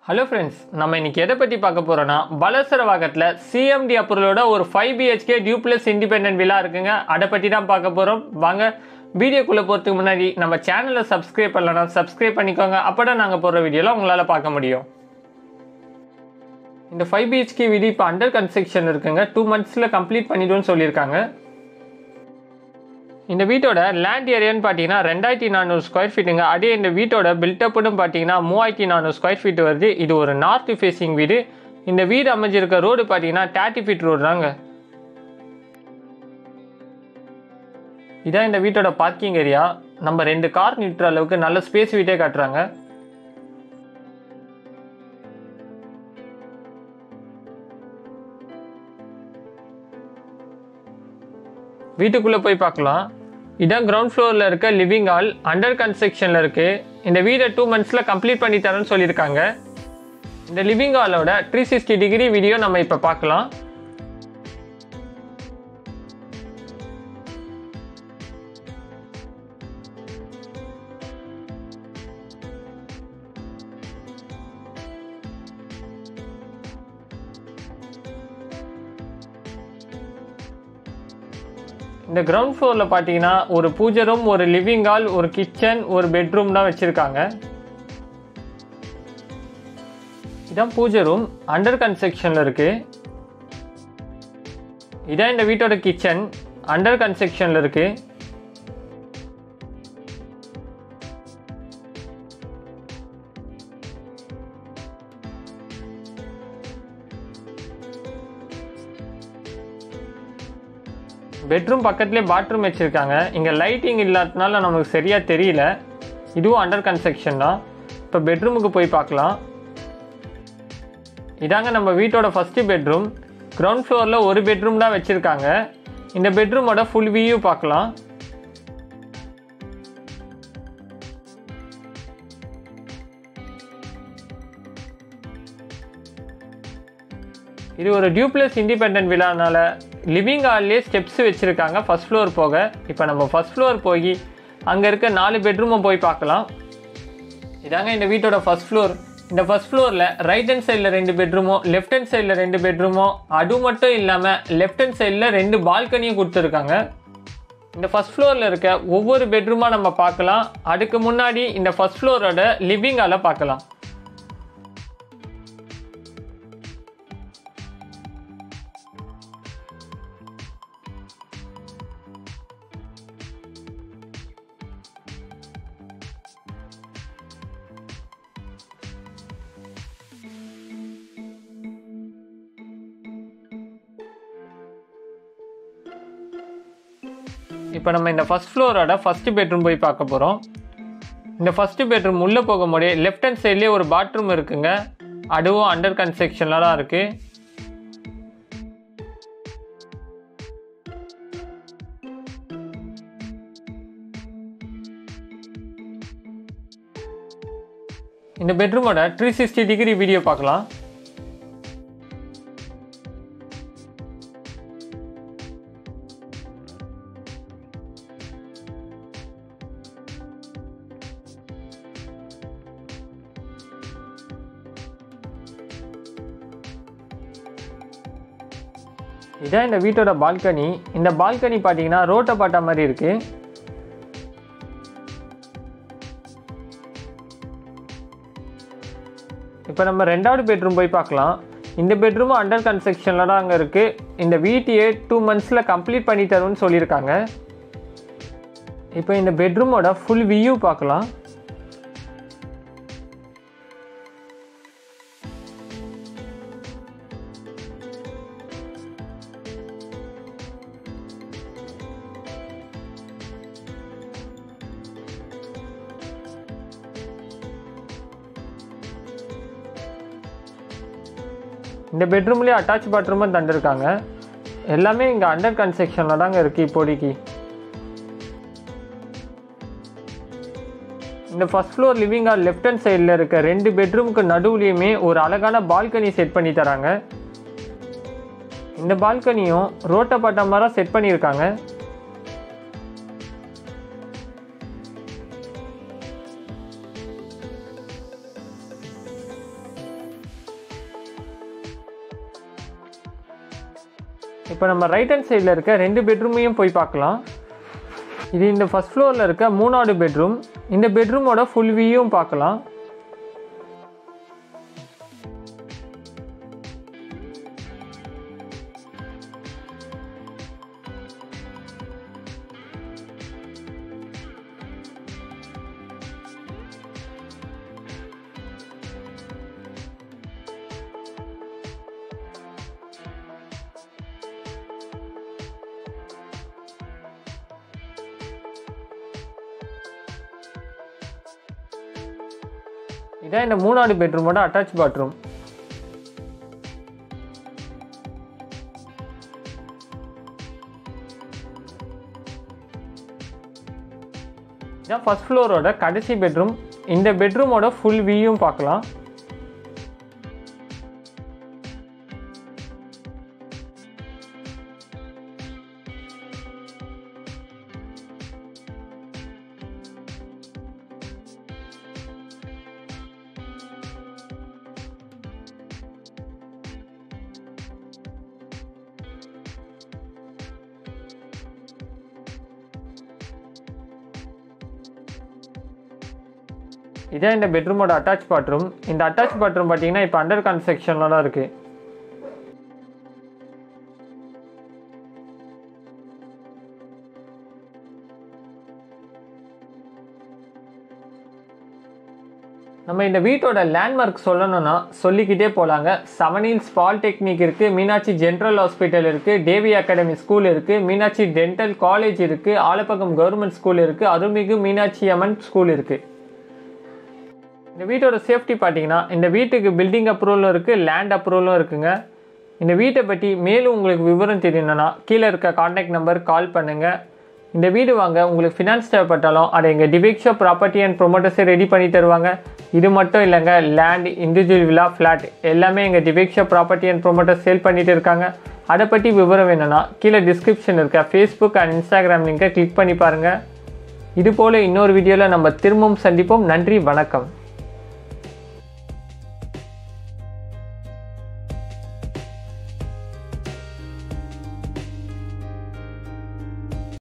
hello friends நம்ம இன்னைக்கு எதை பற்றி பார்க்க போகிறோன்னா பலசரவாகத்தில் சிஎம்டி அப்ரூவலோட ஒரு five BHK duplex independent villa இருக்குங்க அதை பற்றி தான் பார்க்க போகிறோம் வாங்க வீடியோக்குள்ளே போகிறதுக்கு முன்னாடி நம்ம சேனலை சப்ஸ்கிரைப் பண்ணலன்னா சப்ஸ்கிரைப் பண்ணிக்கோங்க அப்போ தான் நாங்கள் போடுற வீடியோலாம் உங்களால் பார்க்க முடியும் இந்த ஃபைவ் பிஹெச்கே வீடு இப்போ அண்டர் கன்ஸ்ட்ரக்ஷன் இருக்குங்க டூ மந்த்ஸில் கம்ப்ளீட் பண்ணிடுவோம்னு சொல்லியிருக்காங்க இந்த வீட்டோட லேண்ட் ஏரியான்னு பார்த்தீங்கன்னா ரெண்டாயிரத்தி நானூறு ஸ்கொயர் ஃபீட்டுங்க அதே இந்த வீட்டோட பில்டப்னு பார்த்தீங்கன்னா மூவாயிரத்தி நானூறு ஸ்கொயர் ஃபீட் வருது இது ஒரு நார்த் ஃபேஸிங் வீடு இந்த வீடு அமைஞ்சிருக்க ரோடு பார்த்தீங்கன்னா தேர்ட்டி ஃபீட் ரோடு தாங்க இதான் இந்த வீட்டோட பார்க்கிங் ஏரியா நம்ம ரெண்டு கார் நிறுத்துற அளவுக்கு நல்ல ஸ்பேஸ் வீட்டே காட்டுறாங்க வீட்டுக்குள்ளே போய் பார்க்கலாம் இதான் கிரவுண்ட் ஃப்ளோரில் இருக்க லிவிங் ஹால் அண்டர் கன்ஸ்ட்ரக்ஷனில் இருக்குது இந்த வீடை டூ மந்த்ஸில் கம்ப்ளீட் பண்ணி தரேன்னு சொல்லியிருக்காங்க இந்த லிவிங் ஹாலோட த்ரீ சிக்ஸ்டி டிகிரி வீடியோ நம்ம இப்போ பார்க்கலாம் இந்த கிரவுண்ட் ஃப்ளோரில் பார்த்தீங்கன்னா ஒரு பூஜை ரூம் ஒரு லிவிங் ஹால் ஒரு கிச்சன் ஒரு பெட்ரூம் தான் வச்சுருக்காங்க இதான் பூஜை ரூம் அண்டர் கன்ஸ்ட்ரக்ஷனில் இருக்கு இதான் இந்த வீட்டோட கிச்சன் அண்டர் கன்ஸ்ட்ரக்ஷனில் இருக்கு பெட்ரூம் பக்கத்துலேயே பாத்ரூம் வச்சுருக்காங்க இங்கே லைட்டிங் இல்லாததுனால நமக்கு சரியாக தெரியல இதுவும் அண்டர் கன்ஸ்ட்ரக்ஷன் தான் இப்போ பெட்ரூமுக்கு போய் பார்க்கலாம் இதாங்க நம்ம வீட்டோட ஃபஸ்ட்டு பெட்ரூம் கிரவுண்ட் ஃப்ளோரில் ஒரு பெட்ரூம் தான் வச்சுருக்காங்க இந்த பெட்ரூமோட ஃபுல் வியூ பார்க்கலாம் இது ஒரு டியூப்ளஸ் இண்டிபெண்டன்ட் விழானால லிவிங் ஹால்லே ஸ்டெப்ஸ் வச்சுருக்காங்க ஃபஸ்ட் ஃப்ளோர் போக இப்போ நம்ம ஃபஸ்ட் ஃப்ளோர் போய் அங்கே இருக்க நாலு பெட்ரூமும் போய் பார்க்கலாம் இதாங்க இந்த வீட்டோட ஃபஸ்ட் ஃப்ளோர் இந்த ஃபஸ்ட் ஃப்ளோரில் ரைட் ஹேண்ட் சைடில் ரெண்டு பெட்ரூமோ லெஃப்ட் ஹேண்ட் சைடில் ரெண்டு பெட்ரூமோ அது மட்டும் இல்லாமல் லெஃப்ட் ஹேண்ட் சைடில் ரெண்டு பால்கனியும் கொடுத்துருக்காங்க இந்த ஃபஸ்ட் ஃப்ளோரில் இருக்க ஒவ்வொரு பெட்ரூமாக நம்ம பார்க்கலாம் அதுக்கு முன்னாடி இந்த ஃபஸ்ட் ஃப்ளோரோட லிவிங் ஹாலை பார்க்கலாம் இப்போ நம்ம இந்த ஃபஸ்ட் ஃப்ளோரோட ஃபஸ்ட்டு பெட்ரூம் போய் பார்க்க போகிறோம் இந்த ஃபஸ்ட்டு பெட்ரூம் உள்ளே போக முடியும் லெஃப்ட் ஹேண்ட் சைட்லேயே ஒரு பாத்ரூம் இருக்குங்க அதுவும் அண்டர் கன்ஸ்ட்ரக்ஷனில் தான் இருக்குது இந்த பெட்ரூமோட த்ரீ சிக்ஸ்டி டிகிரி வீடியோ பார்க்கலாம் இதான் இந்த வீட்டோட பால்கனி இந்த பால்கனி பார்த்தீங்கன்னா ரோட்டை பாட்டா மாதிரி இருக்கு இப்போ நம்ம ரெண்டாவது பெட்ரூம் போய் பார்க்கலாம் இந்த பெட்ரூமும் அண்டர் கன்ஸ்ட்ரக்ஷனில் தான் அங்கே இருக்குது இந்த வீட்டையே டூ மந்த்ஸில் கம்ப்ளீட் பண்ணி தரும்னு சொல்லியிருக்காங்க இப்போ இந்த பெட்ரூமோட ஃபுல் வியூ பார்க்கலாம் இந்த பெட்ரூம்லேயே அட்டாச் பாத்ரூமும் தந்திருக்காங்க எல்லாமே இங்கே அண்டர் கன்ஸ்ட்ரக்ஷனில் தாங்க இருக்குது இப்போதைக்கு இந்த first floor living hall left hand சைடில் இருக்க ரெண்டு பெட்ரூமுக்கு நடுவுலையுமே ஒரு அழகான பால்கனி செட் பண்ணி தராங்க இந்த பால்கனியும் ரோட்டை பட்ட மாதிரி செட் பண்ணியிருக்காங்க இப்போ நம்ம ரைட் ஹேண்ட் சைடில் இருக்க ரெண்டு பெட்ரூமையும் போய் பார்க்கலாம் இது இந்த ஃபஸ்ட் ஃப்ளோரில் இருக்க மூணாவது பெட்ரூம் இந்த பெட்ரூமோட ஃபுல் வியூவும் பார்க்கலாம் இதான் இந்த மூணாவது பெட்ரூமோட அட்டாச் பாத்ரூம் இதான் ஃபர்ஸ்ட் ஃப்ளோரோட கடைசி பெட்ரூம் இந்த பெட்ரூமோட ஃபுல் வியூவும் பார்க்கலாம் இதான் இந்த பெட்ரூமோட அட்டாச் பாத்ரூம் இந்த அட்டாச் பாத்ரூம் பார்த்தீங்கன்னா இப்போ அண்டர் கன்ஸ்ட்ரக்ஷனில் தான் இருக்குது நம்ம இந்த வீட்டோட லேண்ட்மார்க் சொல்லணும்னா சொல்லிக்கிட்டே போகலாங்க செவன் ஹில்ஸ் பாலிடெக்னிக் இருக்குது மீனாட்சி ஜென்ரல் ஹாஸ்பிட்டல் இருக்குது தேவி அகாடமி ஸ்கூல் இருக்குது மீனாட்சி டென்டல் காலேஜ் இருக்குது ஆலப்பக்கம் கவர்மெண்ட் ஸ்கூல் இருக்குது அருள்மிகு மீனாட்சி அம்மன் ஸ்கூல் இருக்குது இந்த வீட்டோட சேஃப்டி பார்த்தீங்கன்னா இந்த வீட்டுக்கு பில்டிங் அப்ரூவலும் இருக்குது லேண்ட் அப்ரூவலும் இருக்குங்க இந்த வீட்டை பற்றி மேலும் உங்களுக்கு விவரம் தெரியணும்னா கீழே இருக்க காண்டாக்ட் நம்பர் கால் பண்ணுங்கள் இந்த வீடு வாங்க உங்களுக்கு ஃபினான்ஸ் தேவைப்பட்டாலும் அதை எங்கள் டிவிக்ஷோ ப்ராப்பர்ட்டி அண்ட் ப்ரொமோட்டர்ஸே ரெடி பண்ணி தருவாங்க இது மட்டும் இல்லைங்க லேண்ட் இண்டிவிஜுவல் விழா ஃப்ளாட் எல்லாமே எங்கள் டிவிக்ஷோ ப்ராப்பர்ட்டி அண்ட் ப்ரொமோட்டர்ஸ் சேல் பண்ணிட்டு இருக்காங்க அதை பற்றி விவரம் வேணும்னா கீழே டிஸ்கிரிப்ஷன் இருக்க ஃபேஸ்புக் அண்ட் இன்ஸ்டாகிராம் லிங்கை கிளிக் பண்ணி பாருங்கள் இது போல் இன்னொரு வீடியோவில் நம்ம திரும்பவும் சந்திப்போம் நன்றி வணக்கம்